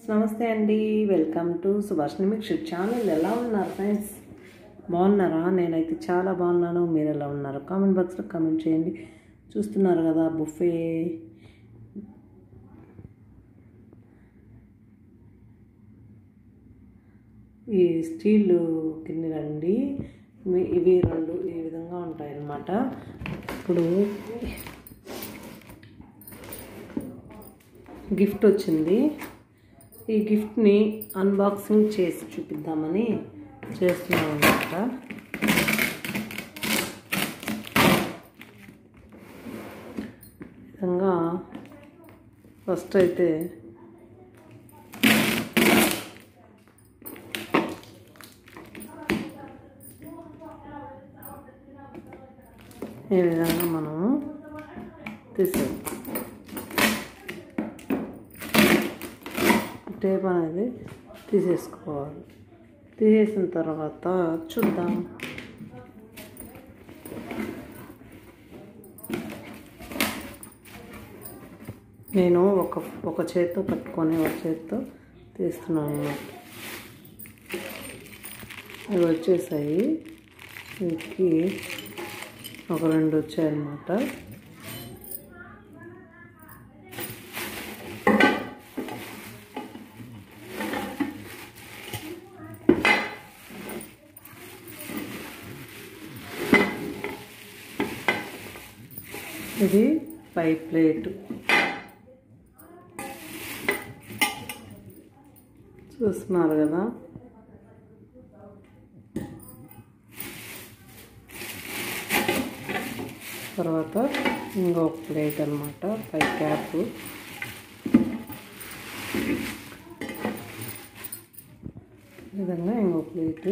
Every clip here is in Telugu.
నమస్తే అండి welcome to Subhash mix channel ఎలా ఉన్నారు ఫ్రెండ్స్ బాగున్నారా నేనైతే చాలా బాగున్నాను మీరు ఎలా ఉన్నారు కామెంట్ బాక్స్లో కామెంట్ చేయండి చూస్తున్నారు కదా బుఫే ఈ స్టీల్ గిన్నెలండి ఇవి- ఇవి రెండు ఈ విధంగా ఉంటాయి అన్నమాట ఇప్పుడు గిఫ్ట్ వచ్చింది ఈ గిఫ్ట్ని అన్బాక్సింగ్ చేసి చూపిద్దామని చేస్తున్నాం అనమాట విధంగా ఫస్ట్ అయితే ఈ విధంగా మనము తీసాం టేప్ అనేది తీసేసుకోవాలి తీసేసిన తర్వాత చూద్దాం నేను ఒక ఒక చేత్తో పట్టుకొని ఒక చేత్తో తీస్తున్నాను అన్నమాట అవి వచ్చేసాయి వీటికి ఒక రెండు వచ్చాయన్నమాట ఇది పై ప్లేట్ చూస్తున్నారు కదా తర్వాత ఇంకొక ప్లేట్ అనమాట పై క్యాప్ ఈ విధంగా ఇంకో ప్లేటు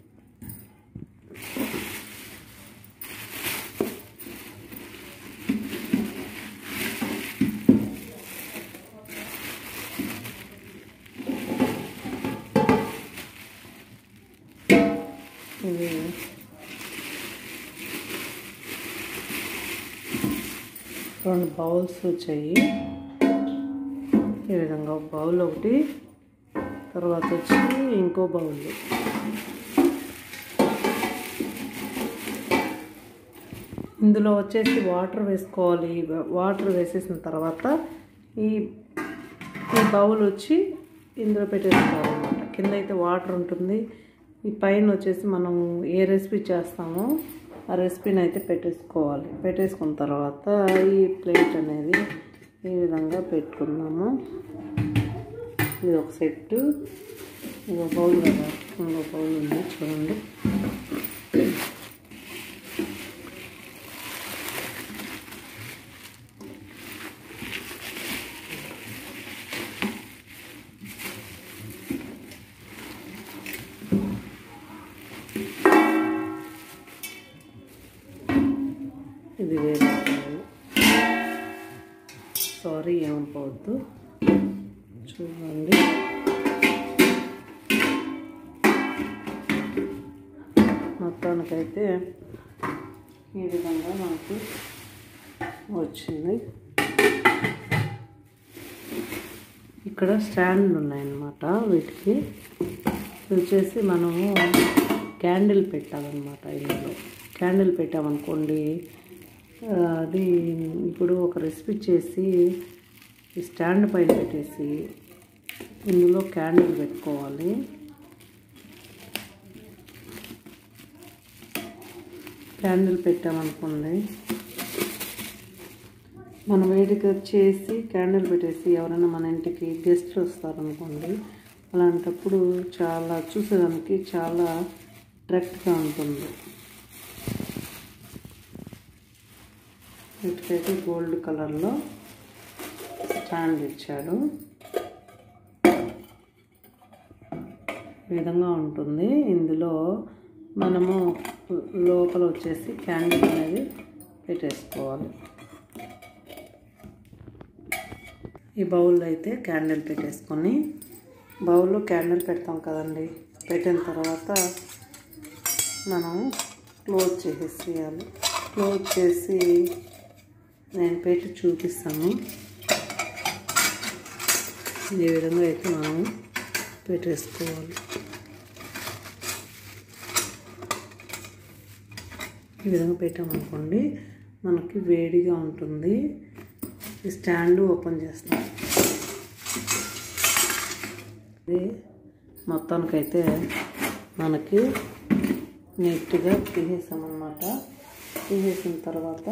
ఇది రెండు బౌల్స్ వచ్చాయి ఈ విధంగా ఒక బౌల్ ఒకటి తర్వాత వచ్చి ఇంకో బౌల్ ఇందులో వచ్చేసి వాటర్ వేసుకోవాలి వాటర్ వేసేసిన తర్వాత ఈ ఈ బౌల్ వచ్చి ఇందులో పెట్టేసుకోవాలన్నమాట కింద అయితే వాటర్ ఉంటుంది ఈ పైన వచ్చేసి మనం ఏ రెసిపీ చేస్తామో ఆ రెసిపీని అయితే పెట్టేసుకోవాలి పెట్టేసుకున్న తర్వాత ఈ ప్లేట్ అనేది ఈ విధంగా పెట్టుకుందాము ఇది ఒక సెట్ ఇంకో బౌల్ కదా ఇంకో బౌల్ ఉంది చూడండి ఇది వేరే బౌల్ సారీ ఏమనుకోవద్దు చూడండి మొత్తానికైతే ఈ విధంగా మనకు వచ్చింది ఇక్కడ స్టాండ్లు ఉన్నాయన్నమాట వీటికి ఇది వచ్చేసి మనము క్యాండిల్ పెట్టాలన్నమాట ఇందులో క్యాండిల్ పెట్టామనుకోండి ఆ, అది ఇప్పుడు ఒక రెసిపీ చేసి ఈ స్టాండ్ పైన పెట్టేసి ఇందులో క్యాండిల్ పెట్టుకోవాలి క్యాండిల్ పెట్టామనుకోండి మనం వేడికి వచ్చేసి క్యాండిల్ పెట్టేసి ఎవరైనా మన ఇంటికి గెస్ట్లు వస్తారనుకోండి అలాంటప్పుడు చాలా చూసేదానికి చాలా అట్రాక్ట్గా ఉంటుంది వీటికైతే గోల్డ్ కలర్లో స్టాండ్ ఇచ్చాడు ఈ విధంగా ఉంటుంది ఇందులో మనము లోపల వచ్చేసి క్యాండిల్ అనేది పెట్టేసుకోవాలి ఈ బౌల్లో అయితే క్యాండిల్ పెట్టేసుకొని బౌల్లో క్యాండిల్ పెడతాం కదండి పెట్టిన తర్వాత మనం క్లోజ్ చేసేసేయాలి క్లోజ్ చేసి నేను పెట్టి చూపిస్తాను ఈ విధంగా అయితే మనం పెట్టేసుకోవాలి ఈ విధంగా పెట్టామనుకోండి మనకి వేడిగా ఉంటుంది ఈ స్టాండ్ ఓపెన్ చేస్తాం ఇది మొత్తానికైతే మనకి నీట్గా తీసేసామన్నమాట తీసేసిన తర్వాత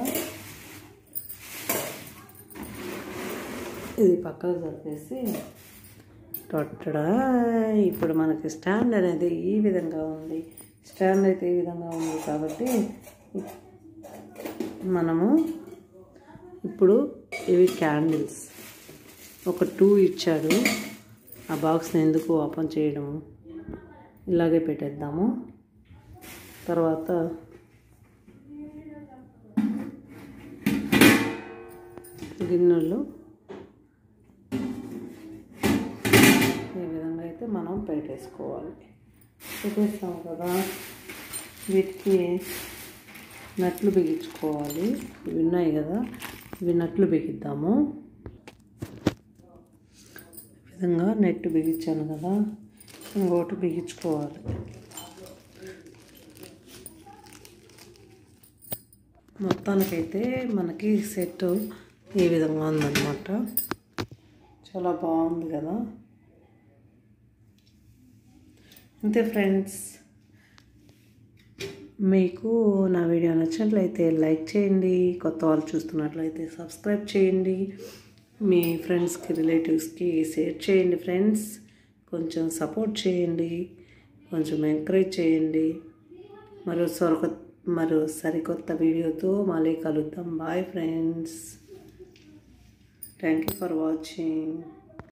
ఇది పక్కకు జరిపేసి టొట్టడా ఇప్పుడు మనకి స్టాండ్ అనేది ఈ విధంగా ఉంది స్టాండ్ అయితే ఈ విధంగా ఉంది కాబట్టి మనము ఇప్పుడు ఇవి క్యాండిల్స్ ఒక టూ ఇచ్చాడు ఆ బాక్స్ని ఎందుకు ఓపెన్ చేయడము ఇలాగే పెట్టేద్దాము తర్వాత గిన్నెలు ఈ విధంగా అయితే మనం పెట్టేసుకోవాలి పెట్టేస్తాం కదా వీటికి నట్లు బిగించుకోవాలి ఇవి ఉన్నాయి కదా ఇవి నట్లు బిగిద్దాము ఈ విధంగా నెట్ బిగించాను కదా ఇంకోటి బిగించుకోవాలి మొత్తానికైతే మనకి సెట్ ఈ విధంగా ఉందన్నమాట చాలా బాగుంది కదా అంతే ఫ్రెండ్స్ మీకు నా వీడియో నచ్చినట్లయితే లైక్ చేయండి కొత్త వాళ్ళు చూస్తున్నట్లయితే సబ్స్క్రైబ్ చేయండి మీ ఫ్రెండ్స్కి రిలేటివ్స్కి షేర్ చేయండి ఫ్రెండ్స్ కొంచెం సపోర్ట్ చేయండి కొంచెం ఎంకరేజ్ చేయండి మరో సొరక మరో సరికొత్త వీడియోతో మళ్ళీ కలుద్దాం bye friends thank you for watching